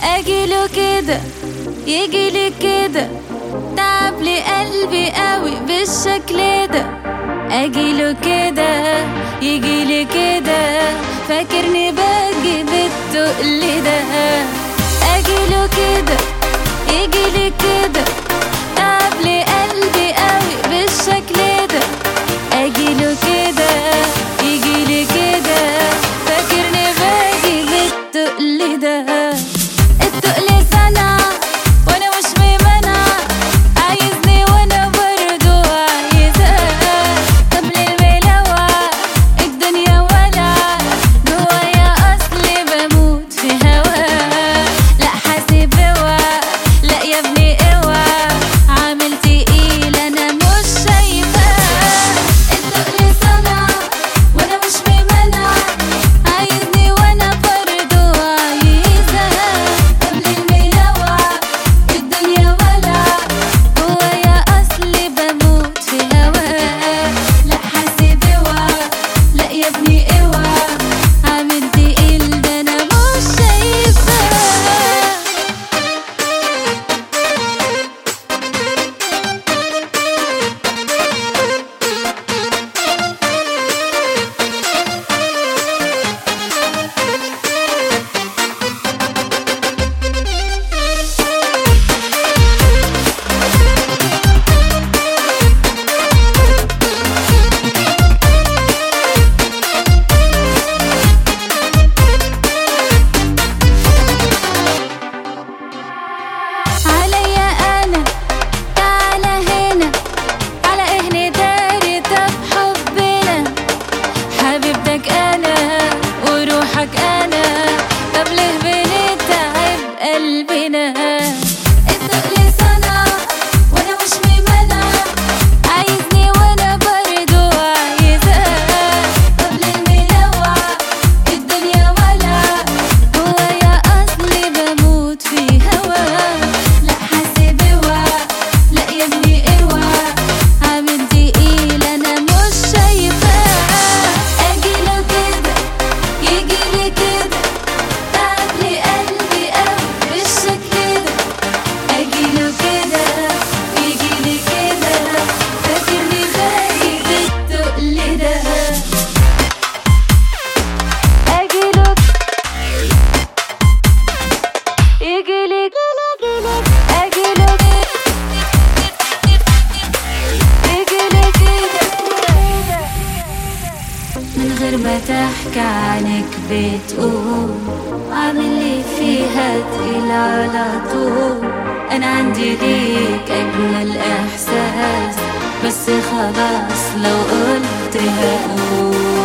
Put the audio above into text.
اجيله كده يجيلي كده تعب لي قلبي قوي بالشكل ده اجيله كده يجيلي كده فاكرني باجي بالتقل ده اجيله كده يجيلي كده تعب لي قلبي قوي بالشكل ده اجيله كده يجيلي كده فاكرني باجي بالتقل ده التقل سنة وانا مش ممنع عايزني وانا برضو عايزاه طب للملوى الدنيا ولع جوايا اصلي بموت في هواه لا حاسب اوعى لا يا ابني اوعى عامل تقيل انا مش شايفاه التقل صنع وانا مش ممنع عايزني وانا برضو عايزاه قبل الملوى الدنيا ولع جوايا اصلي بموت في هواه لا حاسب اوعى لا يا ابني اوعى عامل تقيل ده انا مش شايفاه عليا انا تعالى هنا على اهل داري طب حبنا حبيبتك انا وروحك انا طب ليه بنتعب قلبنا التقل صنع وانا مش ممنع عايزني وانا برضو عايزاه طب للملوع الدنيا ولع جوايا اصلي بموت في هواه لا حاسب اوعى لا يا ابني اوعى عامل تقيل انا مش شايفاه اجيله كده يجيلي كده تعب لي قلبي قوي بالشكل ده اجيله كده يجيلي كده فاكرني باقي بالتقل ده اجيله يجيلي اجيله يجيلي كده من غير ما تحكي عنك بتقول عامل لي فيها تقيل على طول انا عندي ليك اجمل احساس بس خلاص لو قلت هقول